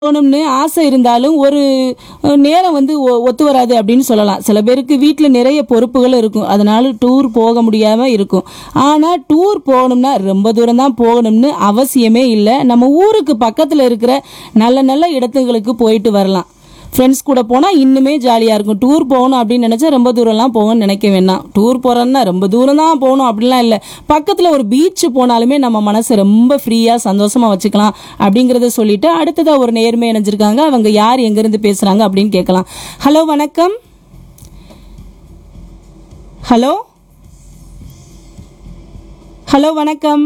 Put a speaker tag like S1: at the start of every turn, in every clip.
S1: போகணும்னு ஆசை இருந்தாலும் ஒரு அஹ், நேரம் வந்து ஒ- ஒத்து வராது அப்படின்னு சொல்லலாம் சில பேருக்கு வீட்டில் நிறைய பொறுப்புகள் இருக்கும் அதனால டூர் போக முடியாம இருக்கும் ஆனால் டூர் போகணும்னா ரொம்ப தூரம் தான் போகணும்னு அவசியமே இல்லை நம்ம ஊருக்கு பக்கத்தில் இருக்கிற நல்ல நல்ல இடத்துங்களுக்கு போயிட்டு வரலாம் ஃப்ரெண்ட்ஸ் கூட போனால் இன்னுமே ஜாலியாக இருக்கும் டூர் போகணும் அப்படின்னு நினச்சா ரொம்ப தூரம்லாம் போகணும்னு நினைக்க வேணாம் டூர் போகிறோன்னா ரொம்ப தூரம் தான் போகணும் அப்படிலாம் இல்லை பக்கத்தில் ஒரு பீச் போனாலுமே நம்ம மனசை ரொம்ப ஃப்ரீயாக சந்தோஷமாக வச்சுக்கலாம் அப்படிங்கிறத சொல்லிட்டு அடுத்ததாக ஒரு நேர்மை இணைஞ்சிருக்காங்க அவங்க யார் எங்கேருந்து பேசுகிறாங்க அப்படின்னு கேட்கலாம் ஹலோ வணக்கம் ஹலோ ஹலோ வணக்கம்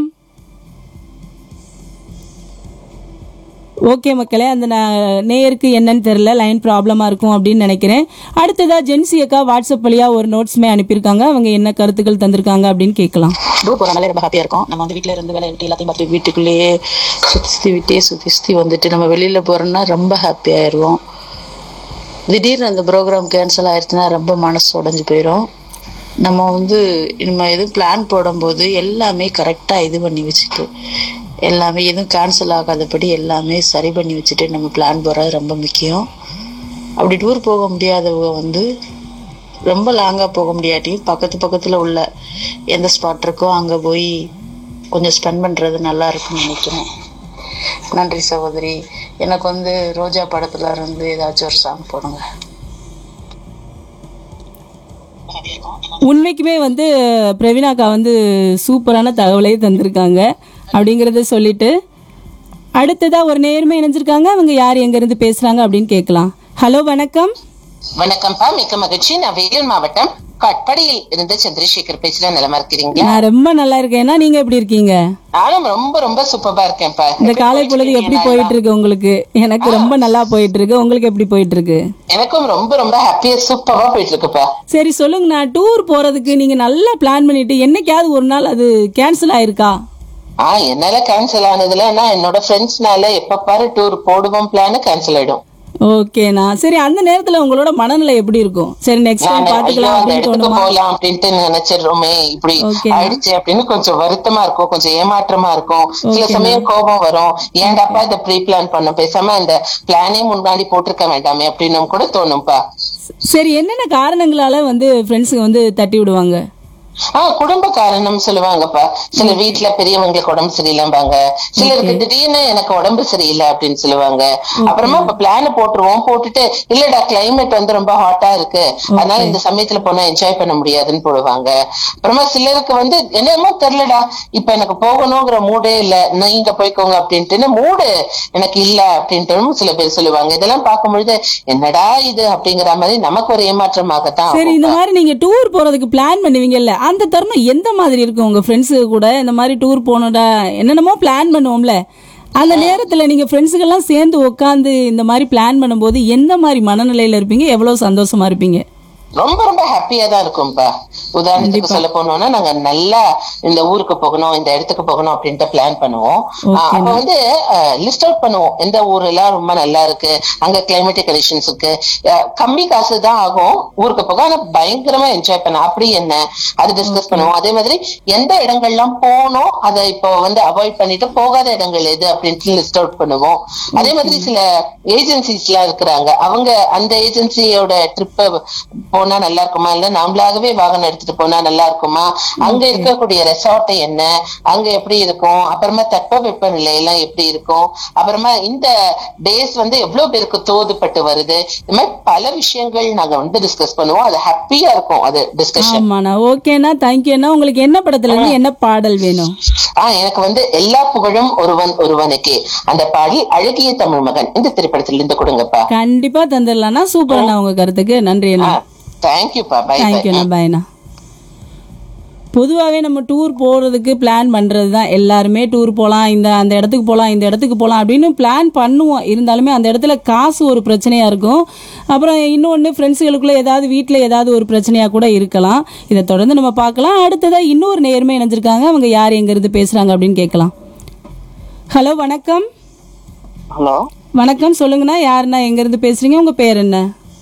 S1: ஓகே மக்களே அந்த ந- நேயருக்கு என்னன்னு தெரியல லைன் ப்ராப்ளமாக இருக்கும் அப்படின்னு நினைக்கிறேன் அடுத்ததா ஜென்சி அக்கா வாட்ஸ்அப் வழியாக ஒரு நோட்ஸ்மே அனுப்பியிருக்காங்க அவங்க என்ன கருத்துக்கள் தந்திருக்காங்க அப்படின்னு கேட்கலாம்
S2: டூர் போகிறனாலே ரொம்ப ஹாப்பியாக இருக்கும் நம்ம வந்து வீட்டில் இருந்து வேலை விட்டு எல்லாத்தையும் பார்த்து வீட்டுக்குள்ளேயே சுற்றி சுற்றி விட்டே சுற்றி சுற்றி வந்துட்டு நம்ம வெளியில் போகிறோன்னா ரொம்ப ஹாப்பி ஆயிடுவோம் திடீர்னு அந்த ப்ரோக்ராம் கேன்சல் ஆயிடுச்சுன்னா ரொம்ப மனசு உடஞ்சி போயிடும் நம்ம வந்து நம்ம எதுவும் பிளான் போடும்போது எல்லாமே கரெக்டாக இது பண்ணி வச்சுட்டு எல்லாமே எதுவும் கேன்சல் ஆகாதபடி எல்லாமே சரி பண்ணி வச்சுட்டு நம்ம பிளான் போடுறது ரொம்ப முக்கியம் அப்படி டூர் போக முடியாதவங்க வந்து ரொம்ப லாங்காக போக முடியாட்டியும் பக்கத்து பக்கத்தில் உள்ள எந்த ஸ்பாட் இருக்கோ அங்கே போய் கொஞ்சம் ஸ்பெண்ட் பண்ணுறது நல்லா இருக்கும்னு நினைக்கிறேன் நன்றி சகோதரி எனக்கு வந்து ரோஜா படத்துல இருந்து ஏதாச்சும் ஒரு சாங் போடுங்க
S1: உண்மைக்குமே வந்து பிரவீனாக்கா வந்து சூப்பரான தகவலை தந்திருக்காங்க அப்படிங்கிறத சொல்லிட்டு அடுத்ததா ஒரு நேர்மை இணைஞ்சிருக்காங்க அவங்க யார் எங்கேருந்து பேசுகிறாங்க அப்படின்னு கேட்கலாம் ஹலோ வணக்கம்
S3: வணக்கம்ப்பா மிக்க மகிழ்ச்சி நான் வேலூர் மாவட்டம் கட்படியில் இருந்து சந்திரசேகர் பேசுறேன் நிலமா இருக்கிறீங்களா
S1: நான் ரொம்ப நல்லா இருக்கேன்னா நீங்கள் எப்படி இருக்கீங்க
S3: நானும் ரொம்ப ரொம்ப சூப்பரா இருக்கேன்ப்பா
S1: இந்த காலை பொழுது எப்படி போயிட்டு இருக்கு உங்களுக்கு எனக்கு ரொம்ப நல்லா போயிட்டு இருக்கு உங்களுக்கு எப்படி போயிட்டு இருக்கு
S3: எனக்கும் ரொம்ப ரொம்ப ஹாப்பியா சூப்பரா போயிட்டு இருக்குப்பா
S1: சரி சொல்லுங்க நான் டூர் போறதுக்கு நீங்க நல்லா பிளான் பண்ணிட்டு என்னைக்காவது ஒரு நாள் அது கேன்சல் ஆயிருக்கா
S3: ஆ என்னால கேன்சல் ஆனதுல நான் என்னோட ஃப்ரெண்ட்ஸ்னால எப்ப பாரு டூர் போடுவோம் பிளான் கேன்சல் ஆயிடும்
S1: ஓகேண்ணா சரி அந்த நேரத்துல உங்களோட மனநிலை எப்படி இருக்கும் சரி நெக்ஸ்ட் டைம்
S3: நான் ஐயோ
S1: பாத்துக்கலாம்
S3: அந்த
S1: அப்படின்னு
S3: இடத்துக்கு
S1: தோணுமா
S3: போகலாம் அப்படின்ட்டு நினைச்சிடுறோமே இப்படி
S1: Okay.
S3: ஆயிடுச்சு அப்படின்னு கொஞ்சம் வருத்தமா இருக்கும் கொஞ்சம் ஏமாற்றமா இருக்கும் சில சமயம் கோபம் வரும் ஏன்டாப்பா இதை ப்ரீ பிளான் பண்ணோம் பேசாம இந்த பிளானே முன்னாடி போட்டிருக்க வேண்டாமே அப்படின்னு கூட தோணும்பா
S1: சரி என்னென்ன காரணங்களால வந்து ஃப்ரெண்ட்ஸுங்க வந்து தட்டி விடுவாங்க
S3: ஆஹ் குடும்ப காரணம் சொல்லுவாங்கப்பா சில வீட்டுல பெரியவங்களுக்கு உடம்பு சரியில்லைம்பாங்க சிலருக்கு திடீர்னு எனக்கு உடம்பு சரியில்லை அப்படின்னு சொல்லுவாங்க அப்புறமா இப்ப பிளான் போட்டுருவோம் போட்டுட்டு இல்லடா கிளைமேட் வந்து ரொம்ப ஹாட்டா இருக்கு அதனால இந்த சமயத்துல போனா என்ஜாய் பண்ண முடியாதுன்னு போடுவாங்க அப்புறமா சிலருக்கு வந்து என்னமோ தெரியலடா இப்ப எனக்கு போகணுங்கிற மூடே இல்ல நீங்க போய்க்கோங்க அப்படின்ட்டு மூடு எனக்கு இல்ல அப்படின்ட்டு சில பேர் சொல்லுவாங்க இதெல்லாம் பார்க்கும்பொழுது என்னடா இது அப்படிங்கிற மாதிரி நமக்கு ஒரு ஏமாற்றமாகத்தான்
S1: சரி
S3: ஆகும்.
S1: இந்த மாதிரி நீங்க டூர் போறதுக்கு பிளான் பண்ணுவீங்கல்ல அந்த தருணம் எந்த மாதிரி இருக்கும் உங்க ஃப்ரெண்ட்ஸு கூட இந்த மாதிரி டூர் போகணும்டா என்னென்னமோ பிளான் பண்ணுவோம்ல அந்த நேரத்துல நீங்க ஃப்ரெண்ட்ஸுக்கெல்லாம் சேர்ந்து உட்காந்து இந்த மாதிரி பிளான் பண்ணும்போது எந்த மாதிரி மனநிலையில இருப்பீங்க எவ்வளவு சந்தோஷமா இருப்பீங்க
S3: ரொம்ப ரொம்ப ஹாப்பியா தான் இருக்கும்பா உதாரணத்துக்கு சொல்ல போனோம்னா நாங்க நல்லா இந்த ஊருக்கு போகணும் இந்த இடத்துக்கு போகணும் அப்படின்ட்டு பிளான் பண்ணுவோம் ஆஹ் அப்ப வந்து லிஸ்ட் அவுட் பண்ணுவோம் எந்த ஊர் எல்லாம் ரொம்ப நல்லா இருக்கு அங்க கிளைமேட்டிக் கண்டிஷன்ஸ் இருக்கு அஹ் கம்மி காசு தான் ஆகும் ஊருக்கு போக ஆனா பயங்கரமா என்ஜாய் பண்ண அப்படி என்ன அது டிஸ்கஸ் பண்ணுவோம் அதே மாதிரி எந்த இடங்கள்லாம் போனோம் அதை இப்போ வந்து அவாய்ட் பண்ணிட்டு போகாத இடங்கள் எது அப்படின்ட்டு லிஸ்ட் அவுட் பண்ணுவோம் அதே மாதிரி சில ஏஜென்சிஸ் எல்லாம் இருக்கிறாங்க அவங்க அந்த ஏஜென்சியோட ட்ரிப்ப போனா நல்லா இருக்குமா இல்ல நாமளாகவே வாகனம் எடுத்துட்டு போனா நல்லா இருக்குமா அங்க இருக்கக்கூடிய ரெசார்ட் என்ன அங்க எப்படி இருக்கும் அப்புறமா தட்பவெப்ப நிலை எல்லாம் எப்படி இருக்கும் அப்புறமா இந்த டேஸ் வந்து எவ்வளவு பேருக்கு தோதுப்பட்டு வருது இந்த மாதிரி பல விஷயங்கள் நாங்க வந்து டிஸ்கஸ் பண்ணுவோம் அது ஹாப்பியா இருக்கும் அது டிஸ்கஷன்
S1: ஆமாண்ணா ஓகேண்ணா தேங்க்யூண்ணா உங்களுக்கு என்ன படத்துல இருந்து என்ன பாடல் வேணும்
S3: ஆஹ் எனக்கு வந்து எல்லா புகழும் ஒருவன் ஒருவனுக்கே அந்த பாடல் அழகிய தமிழ் மகன் இந்த திரைப்படத்துல இருந்து கொடுங்கப்பா
S1: கண்டிப்பா தந்துடலாம்ண்ணா சூப்பர்ண்ணா உங்க கருத்துக்கு நன்றி அண்ணா
S3: தேங்க்யூப்பா பை பை
S1: தேங்க்யூண்ணா பாய்ண்ணா பொதுவாகவே நம்ம டூர் போகிறதுக்கு பிளான் பண்ணுறது தான் எல்லாருமே டூர் போகலாம் இந்த அந்த இடத்துக்கு போகலாம் இந்த இடத்துக்கு போகலாம் அப்படின்னு பிளான் பண்ணுவோம் இருந்தாலுமே அந்த இடத்துல காசு ஒரு பிரச்சனையாக இருக்கும் அப்புறம் இன்னொன்று ஃப்ரெண்ட்ஸுகளுக்குள்ளே ஏதாவது வீட்டில் ஏதாவது ஒரு பிரச்சனையாக கூட இருக்கலாம் இதை தொடர்ந்து நம்ம பார்க்கலாம் அடுத்ததாக இன்னொரு நேர்மை இணைஞ்சிருக்காங்க அவங்க யார் எங்கேருந்து பேசுகிறாங்க அப்படின்னு கேட்கலாம் ஹலோ வணக்கம்
S4: ஹலோ
S1: வணக்கம் சொல்லுங்கண்ணா யாருண்ணா எங்கேருந்து பேசுகிறீங்க உங்கள் பேர் என்ன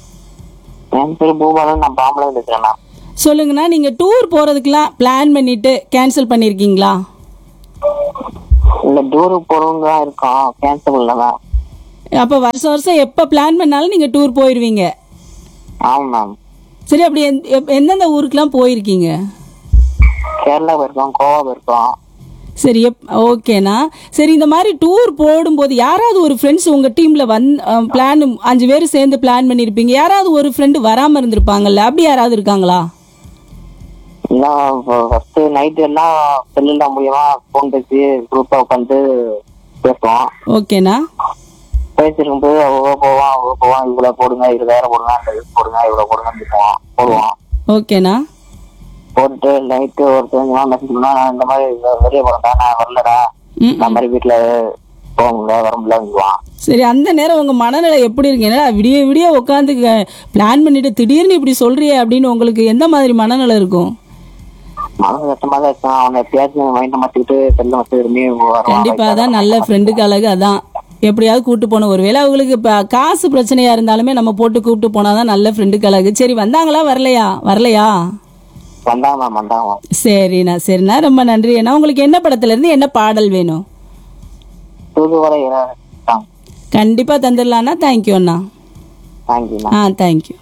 S4: என் பேர் பூபாலன் நான் பாம்பளம் இருக்கிறேண்ணா
S1: சொல்லுங்கண்ணா நீங்கள் டூர் போகிறதுக்கெலாம் பிளான் பண்ணிவிட்டு கேன்சல் பண்ணியிருக்கீங்களா
S4: இல்ல டூருக்கு போறவங்க தான் இருக்கோம் கேன்சல் இல்லதான்
S1: அப்போ வருஷம் வருஷம் எப்போ பிளான் பண்ணாலும் நீங்கள் டூர் போயிடுவீங்க
S4: ஆமா மேம்
S1: சரி அப்படி எந்த- எப்- எந்தெந்த ஊருக்குலாம் போயிருக்கீங்க
S4: கேரளா போயிருக்கோம் கோவா போயிருக்கோம்
S1: சரி எப் ஓகேண்ணா சரி இந்த மாதிரி டூர் போடும்போது யாராவது ஒரு ஃப்ரெண்ட்ஸ் உங்கள் டீமில் வந் பிளான் அஞ்சு பேர் சேர்ந்து பிளான் பண்ணியிருப்பீங்க யாராவது ஒரு ஃப்ரெண்டு வராமல் இருந்திருப்பாங்கல்ல அப்படி யாராவது இருக்காங்களா
S4: எல்லாம் ஃபர்ஸ்ட் நைட் எல்லாம் செல்லுல மூலியமா ஃபோன் பேசி குரூப்பா உட்காந்து பேசுவோம்
S1: ஓகேண்ணா
S4: பேசிருக்கும்போது அவ்வளோ போவான் அவ்வளோ போவான் இவ்வளவு போடுங்க இருபதாயிரம் போடுங்க அந்த இது போடுங்க இவ்வளவு போடுங்கன்னு சொல்லுவோம் போடுவோம்
S1: ஓகேண்ணா
S4: போட்டுட்டு நைட்டு ஒரு தெரிஞ்சமா மெசேஜ் பண்ணுவா நான் இந்த மாதிரி வெளியே போறேன்டா நான் வரலடா
S1: ம்
S4: இந்த மாதிரி வீட்டுல போக முடியல வர முடியலங்குவான்
S1: சரி அந்த நேரம் உங்கள் மனநிலை எப்படி இருக்கு என்னடா விடிய விடிய உட்காந்து பிளான் பண்ணிட்டு திடீர்னு இப்படி சொல்றியே அப்படின்னு உங்களுக்கு எந்த மாதிரி மனநிலை இருக்கும்
S4: மனசு கஷ்டமா தான் இருக்கும் அவனை எப்பயாச்சும் மைண்ட மாத்திக்கிட்டு செல்ல வச்சு திரும்பி வருவான்
S1: கண்டிப்பா அதான் நல்ல ஃப்ரெண்டுக்கு அழகு அதான் எப்படியாவது கூட்டு போகணும் ஒருவேளை அவங்களுக்கு இப்போ காசு பிரச்சனையா இருந்தாலுமே நம்ம போட்டு கூப்பிட்டு போனாதான் நல்ல ஃப்ரெண்டுக்கு அழகு சரி வந்தாங்களா வரலையா வரலையா
S4: வந்தாங்க மேம் வந்தாங்க மேம்
S1: சரிண்ணா சரிண்ணா ரொம்ப நன்றி அண்ணா உங்களுக்கு என்ன படத்துல இருந்து என்ன பாடல் வேணும்
S4: தூதுவரை
S1: கண்டிப்பா தந்துடலாண்ணா தேங்க்யூ அண்ணா
S4: தேங்க்யூ மேம்
S1: ஆ தேங்க்யூ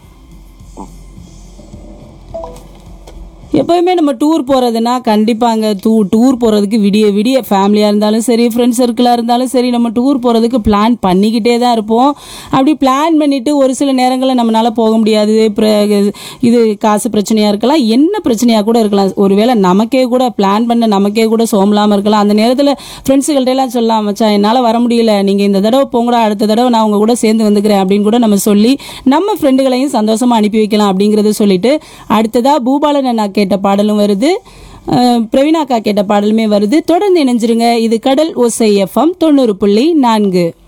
S1: எப்போயுமே நம்ம டூர் போகிறதுனா கண்டிப்பாங்க டூ டூர் போகிறதுக்கு விடிய விடிய ஃபேமிலியாக இருந்தாலும் சரி ஃப்ரெண்ட்ஸ் சர்க்கிளாக இருந்தாலும் சரி நம்ம டூர் போகிறதுக்கு பிளான் பண்ணிக்கிட்டே தான் இருப்போம் அப்படி பிளான் பண்ணிவிட்டு ஒரு சில நேரங்களில் நம்மளால் போக முடியாது பிற- இது காசு பிரச்சனையாக இருக்கலாம் என்ன பிரச்சனையாக கூட இருக்கலாம் ஒருவேளை நமக்கே கூட பிளான் பண்ண நமக்கே கூட சோம்பலாமல் இருக்கலாம் அந்த நேரத்தில் ஃப்ரெண்ட்ஸுகள்ட்ட எல்லாம் சொல்லலாம் மச்சான் என்னால் வர முடியல நீங்கள் இந்த தடவை போங்கடா அடுத்த தடவை நான் உங்க கூட சேர்ந்து வந்துக்கிறேன் அப்படின்னு கூட நம்ம சொல்லி நம்ம ஃப்ரெண்டுகளையும் சந்தோஷமா அனுப்பி வைக்கலாம் அப்படிங்கிறத சொல்லிட்டு அடுத்ததா பூபாலன் அண்ணா கேட்ட பாடலும் வருது அஹ், பிரவீனா அக்கா கேட்ட பாடலுமே வருது தொடர்ந்து இணைஞ்சிருங்க இது கடல் ஓசை எஃப்எம் தொண்ணூறு புள்ளி நான்கு